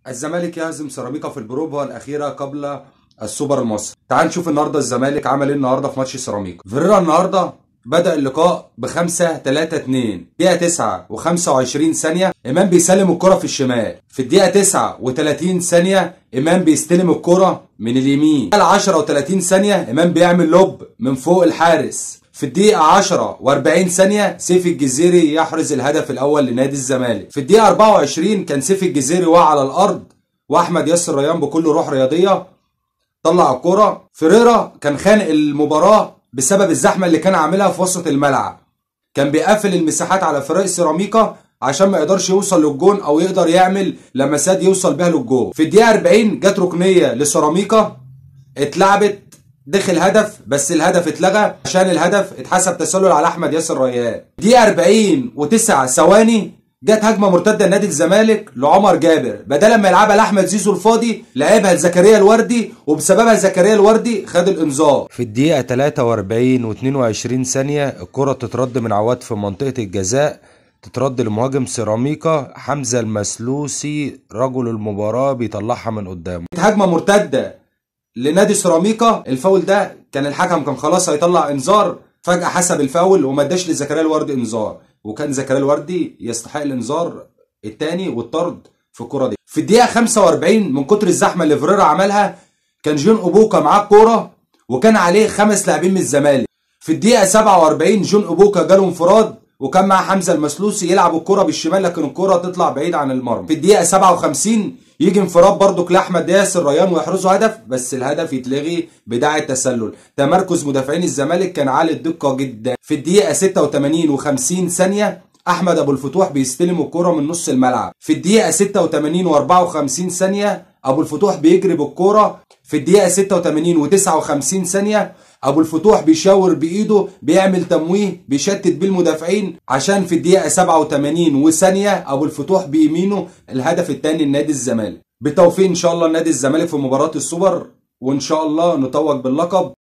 الزمالك يهزم سيراميكا في البروفا الاخيره قبل السوبر المصري تعال نشوف النهارده الزمالك عمل ايه النهارده في ماتش سيراميكا فيريرا النهارده بدأ اللقاء ب 5 3 2 دقيقة 9 و25 ثانية إمام بيسلم الكرة في الشمال في الدقيقة 9 و30 ثانية إمام بيستلم الكرة من اليمين على 10 و30 ثانية إمام بيعمل لوب من فوق الحارس في الدقيقة 10 و40 ثانية سيف الجزيري يحرز الهدف الأول لنادي الزمالك في الدقيقة 24 كان سيف الجزيري واقع على الأرض وأحمد ياسر ريان بكل روح رياضية طلع الكرة فريرا كان خانق المباراة بسبب الزحمة اللي كان عاملها في وسط الملعب كان بيقفل المساحات على فريق سيراميكا عشان ما يقدرش يوصل للجون او يقدر يعمل لمسات يوصل بيها للجون في الدقيقة 40 جت ركنية لسيراميكا اتلعبت دخل هدف بس الهدف اتلغى عشان الهدف اتحسب تسلل على احمد ياسر ريان دقيقة 40 و9 ثواني جت هجمه مرتده لنادي الزمالك لعمر جابر بدل ما يلعبها لاحمد زيزو الفاضي لعبها لزكريا الوردي وبسببها زكريا الوردي خد الانذار في الدقيقة 43 و22 ثانية الكرة تترد من عواد في منطقة الجزاء تترد لمهاجم سيراميكا حمزة المسلوسي رجل المباراة بيطلعها من قدامه هجمه مرتده لنادي سيراميكا الفاول ده كان الحكم كان خلاص هيطلع انذار فجاه حسب الفاول وما اداش لزكريا الوردي انذار وكان زكريا الوردي يستحق الانذار الثاني والطرد في الكرة دي في الدقيقة 45 من كتر الزحمة اللي فيريرا عملها كان جون أوبوكا معاه الكورة وكان عليه خمس لاعبين من الزمالك في الدقيقة 47 جون أوبوكا جاله انفراد وكان معاه حمزة المسلوسي يلعب الكرة بالشمال لكن الكرة تطلع بعيد عن المرمى في الدقيقة 57 يجي انفراد برضك لاحمد ياسر ريان ويحرزوا هدف بس الهدف يتلغي بداعي التسلل تمركز مدافعين الزمالك كان عالي الدقه جدا في الدقيقه 86 و50 ثانيه احمد ابو الفتوح بيستلم الكره من نص الملعب في الدقيقه 86 و54 ثانيه ابو الفتوح بيجري بالكره في الدقيقه 86 و59 ثانيه ابو الفتوح بيشاور بايده بيعمل تمويه بيشتت بيه المدافعين عشان في الدقيقه 87 وثانيه ابو الفتوح بيمينه الهدف الثاني لنادي الزمالك بتوفيق ان شاء الله نادي الزمالك في مباراه السوبر وان شاء الله نتوج باللقب